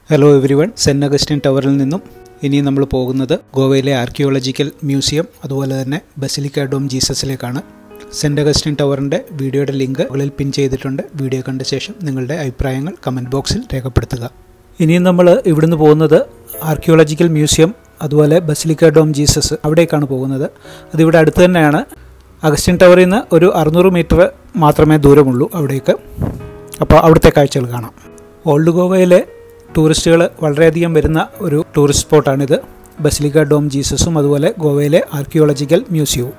hello everyone saint Augustine ടവറിൽ നിന്നും ഇനി നമ്മൾ പോകുന്നത് ഗോവയിലെ ആർക്കിയോളജിക്കൽ മ്യൂസിയം അതുപോലെ തന്നെ ബസിലിക്ക ഡോം ജീസസിലേക്കാണ് സെൻറ്റ് അഗസ്റ്റിൻ ടവറിൻ്റെ വീഡിയോയുടെ ലിങ്ക് മുകളിൽ പിൻ ചെയ്തിട്ടുണ്ട് വീഡിയോ കണ്ട ശേഷം നിങ്ങളുടെ അഭിപ്രായങ്ങൾ കമൻറ്റ് ബോക്സിൽ രേഖപ്പെടുത്തുക ഇനിയും നമ്മൾ ഇവിടുന്ന് പോകുന്നത് ആർക്കിയോളജിക്കൽ മ്യൂസിയം അതുപോലെ ബസിലിക്ക ഡോം ജീസസ് അവിടേക്കാണ് പോകുന്നത് അതിവിടെ അടുത്ത് തന്നെയാണ് അഗസ്റ്റിൻ ടവറിൽ നിന്ന് ഒരു അറുന്നൂറ് മീറ്റർ മാത്രമേ ദൂരമുള്ളൂ അവിടേക്ക് അപ്പോൾ അവിടുത്തെ കാഴ്ചകൾ കാണാം ഓൾഡ് ഗോവയിലെ ടൂറിസ്റ്റുകൾ വളരെയധികം വരുന്ന ഒരു ടൂറിസ്റ്റ് സ്പോട്ടാണിത് ബസിലിക്ക ഡോം ജീസസും അതുപോലെ ഗോവയിലെ ആർക്കിയോളജിക്കൽ മ്യൂസിയവും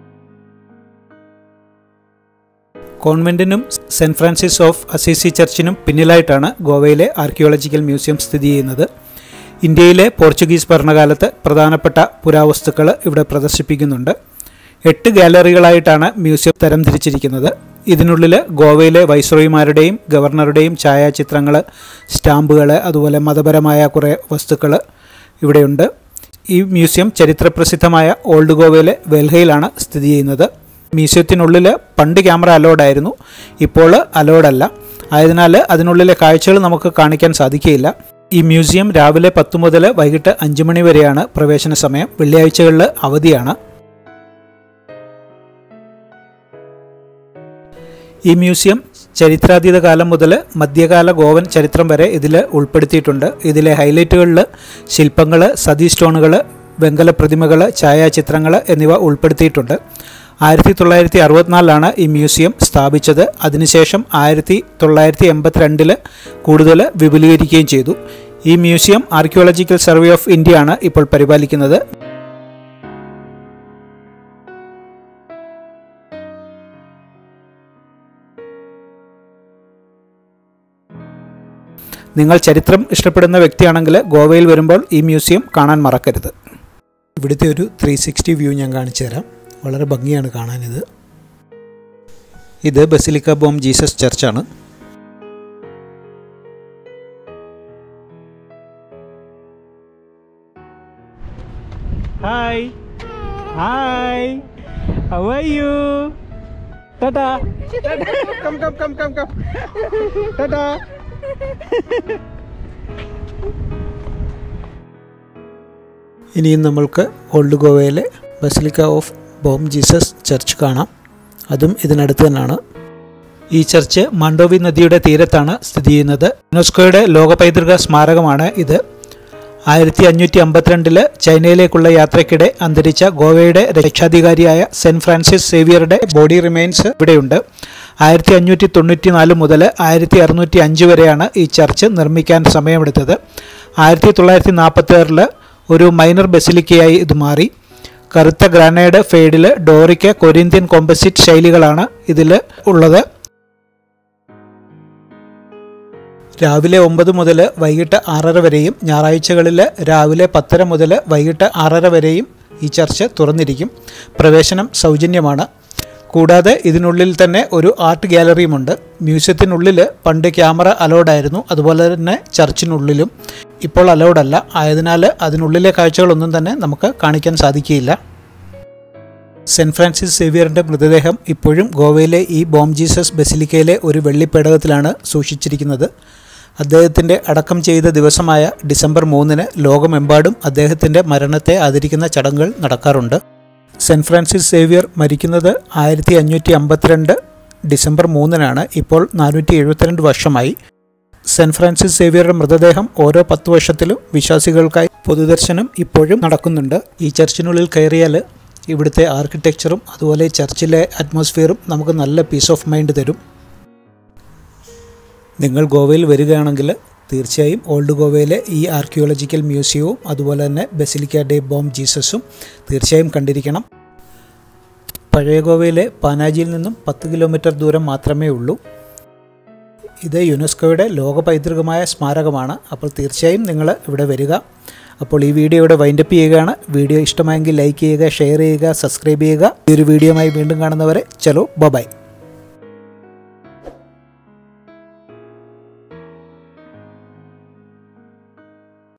കോൺവെൻറ്റിനും സെൻറ്റ് ഫ്രാൻസിസ് ഓഫ് അസീസി ചർച്ചിനും പിന്നിലായിട്ടാണ് ഗോവയിലെ ആർക്കിയോളജിക്കൽ മ്യൂസിയം സ്ഥിതി ചെയ്യുന്നത് ഇന്ത്യയിലെ പോർച്ചുഗീസ് ഭരണകാലത്ത് പ്രധാനപ്പെട്ട പുരാവസ്തുക്കൾ ഇവിടെ പ്രദർശിപ്പിക്കുന്നുണ്ട് എട്ട് ഗാലറികളായിട്ടാണ് മ്യൂസിയം തരംതിരിച്ചിരിക്കുന്നത് ഇതിനുള്ളിൽ ഗോവയിലെ വൈസ്രോയിമാരുടെയും ഗവർണറുടെയും ഛായാചിത്രങ്ങൾ സ്റ്റാമ്പുകൾ അതുപോലെ മതപരമായ കുറേ വസ്തുക്കൾ ഇവിടെയുണ്ട് ഈ മ്യൂസിയം ചരിത്രപ്രസിദ്ധമായ ഓൾഡ് ഗോവയിലെ വെൽഹയിലാണ് സ്ഥിതി ചെയ്യുന്നത് മ്യൂസിയത്തിനുള്ളിൽ പണ്ട് ക്യാമറ അലോഡായിരുന്നു ഇപ്പോൾ അലോഡല്ല ആയതിനാൽ അതിനുള്ളിലെ കാഴ്ചകൾ നമുക്ക് കാണിക്കാൻ സാധിക്കുകയില്ല ഈ മ്യൂസിയം രാവിലെ പത്ത് മുതൽ വൈകിട്ട് അഞ്ച് മണി വരെയാണ് പ്രവേശന സമയം വെള്ളിയാഴ്ചകളിൽ അവധിയാണ് ഈ മ്യൂസിയം ചരിത്രാതീത കാലം മുതൽ മധ്യകാല ഗോവൻ ചരിത്രം വരെ ഇതിൽ ഉൾപ്പെടുത്തിയിട്ടുണ്ട് ഇതിലെ ഹൈലൈറ്റുകളിൽ ശില്പങ്ങൾ സതി സ്റ്റോണുകൾ വെങ്കല പ്രതിമകൾ ഛായാചിത്രങ്ങൾ എന്നിവ ഉൾപ്പെടുത്തിയിട്ടുണ്ട് ആയിരത്തി തൊള്ളായിരത്തി അറുപത്തിനാലിലാണ് ഈ മ്യൂസിയം സ്ഥാപിച്ചത് അതിനുശേഷം ആയിരത്തി തൊള്ളായിരത്തി എൺപത്തിരണ്ടിൽ കൂടുതൽ വിപുലീകരിക്കുകയും ചെയ്തു ഈ മ്യൂസിയം ആർക്കിയോളജിക്കൽ സർവേ ഓഫ് ഇന്ത്യയാണ് ഇപ്പോൾ പരിപാലിക്കുന്നത് നിങ്ങൾ ചരിത്രം ഇഷ്ടപ്പെടുന്ന വ്യക്തിയാണെങ്കിൽ ഗോവയിൽ വരുമ്പോൾ ഈ മ്യൂസിയം കാണാൻ മറക്കരുത് ഇവിടുത്തെ ഒരു ത്രീ സിക്സ്റ്റി വ്യൂ ഞാൻ കാണിച്ചു തരാം വളരെ ഭംഗിയാണ് കാണാനിത് ഇത് ബസിലിക്ക ബോം ജീസസ് ചർച്ചാണ് hi hi how are you tata come come come come come tata ഇനിയും നമ്മൾക്ക് ഓൾഡ് ഗോവയിലെ basilica of Bom Jesus church കാണാം അതും ഇതിനടുത്ത് തന്നെയാണ് ഈ ചർച്ച് മണ്ടോവി നദിയുടെ തീരത്താണ് സ്ഥിതി ചെയ്യുന്നത് യുനെസ്കോയുടെ ലോക പൈതൃക സ്മാരകമാണ് ഇത് ആയിരത്തി അഞ്ഞൂറ്റി അമ്പത്തിരണ്ടില് ചൈനയിലേക്കുള്ള യാത്രയ്ക്കിടെ അന്തരിച്ച ഗോവയുടെ രക്ഷാധികാരിയായ സെൻറ്റ് ഫ്രാൻസിസ് സേവിയറുടെ ബോഡി റിമെയിൻസ് ഇവിടെയുണ്ട് ആയിരത്തി അഞ്ഞൂറ്റി തൊണ്ണൂറ്റി നാല് മുതൽ ആയിരത്തി അറുന്നൂറ്റി അഞ്ച് വരെയാണ് ഈ ചർച്ച് നിർമ്മിക്കാൻ സമയമെടുത്തത് ആയിരത്തി തൊള്ളായിരത്തി നാൽപ്പത്തി ആറിൽ ഒരു മൈനർ ബസിലിക്കയായി ഇത് മാറി കറുത്ത ഗ്രാനൈഡ് ഫെയ്ഡിൽ ഡോറിക്ക് കൊരിന്ത്യൻ കോമ്പസിറ്റ് ശൈലികളാണ് ഇതിൽ ഉള്ളത് രാവിലെ ഒമ്പത് മുതൽ വൈകിട്ട് ആറര വരെയും ഞായറാഴ്ചകളിൽ രാവിലെ പത്തര മുതൽ വൈകിട്ട് ആറര വരെയും ഈ ചർച്ച് തുറന്നിരിക്കും പ്രവേശനം സൗജന്യമാണ് കൂടാതെ ഇതിനുള്ളിൽ തന്നെ ഒരു ആർട്ട് ഗാലറിയുമുണ്ട് മ്യൂസിയത്തിനുള്ളിൽ പണ്ട് ക്യാമറ അലൗഡായിരുന്നു അതുപോലെ തന്നെ ചർച്ചിനുള്ളിലും ഇപ്പോൾ അലൗഡല്ല ആയതിനാൽ അതിനുള്ളിലെ കാഴ്ചകളൊന്നും തന്നെ നമുക്ക് കാണിക്കാൻ സാധിക്കുകയില്ല സെൻറ്റ് ഫ്രാൻസിസ് സേവിയറിൻ്റെ മൃതദേഹം ഇപ്പോഴും ഗോവയിലെ ഈ ബോം ജീസസ് ബസിലിക്കയിലെ ഒരു വെള്ളിപ്പേടകത്തിലാണ് സൂക്ഷിച്ചിരിക്കുന്നത് അദ്ദേഹത്തിൻ്റെ അടക്കം ചെയ്ത ദിവസമായ ഡിസംബർ മൂന്നിന് ലോകമെമ്പാടും അദ്ദേഹത്തിൻ്റെ മരണത്തെ ആദരിക്കുന്ന ചടങ്ങുകൾ നടക്കാറുണ്ട് സെൻറ്റ് ഫ്രാൻസിസ് സേവിയർ മരിക്കുന്നത് ആയിരത്തി അഞ്ഞൂറ്റി അമ്പത്തിരണ്ട് ഡിസംബർ മൂന്നിനാണ് ഇപ്പോൾ നാനൂറ്റി എഴുപത്തിരണ്ട് വർഷമായി സെൻറ്റ് ഫ്രാൻസിസ് സേവിയറുടെ മൃതദേഹം ഓരോ പത്ത് വർഷത്തിലും വിശ്വാസികൾക്കായി പൊതുദർശനം ഇപ്പോഴും നടക്കുന്നുണ്ട് ഈ ചർച്ചിനുള്ളിൽ കയറിയാൽ ഇവിടുത്തെ ആർക്കിടെക്ചറും അതുപോലെ ചർച്ചിലെ അറ്റ്മോസ്ഫിയറും നമുക്ക് നല്ല പീസ് ഓഫ് മൈൻഡ് തരും നിങ്ങൾ ഗോവയിൽ വരികയാണെങ്കിൽ തീർച്ചയായും ഓൾഡ് ഗോവയിലെ ഈ ആർക്കിയോളജിക്കൽ മ്യൂസിയവും അതുപോലെ തന്നെ ബസിലിക്ക ഡേ ബോം ജീസസും തീർച്ചയായും കണ്ടിരിക്കണം പഴയ ഗോവയിലെ പാനാജിയിൽ നിന്നും പത്ത് കിലോമീറ്റർ ദൂരം മാത്രമേ ഉള്ളൂ ഇത് യുനെസ്കോയുടെ ലോക പൈതൃകമായ സ്മാരകമാണ് അപ്പോൾ തീർച്ചയായും നിങ്ങൾ ഇവിടെ വരിക അപ്പോൾ ഈ വീഡിയോ ഇവിടെ വൈൻഡപ്പ് ചെയ്യുകയാണ് വീഡിയോ ഇഷ്ടമായെങ്കിൽ ലൈക്ക് ചെയ്യുക ഷെയർ ചെയ്യുക സബ്സ്ക്രൈബ് ചെയ്യുക ഈ ഒരു വീഡിയോയുമായി വീണ്ടും കാണുന്നവരെ ചലോ ബൈ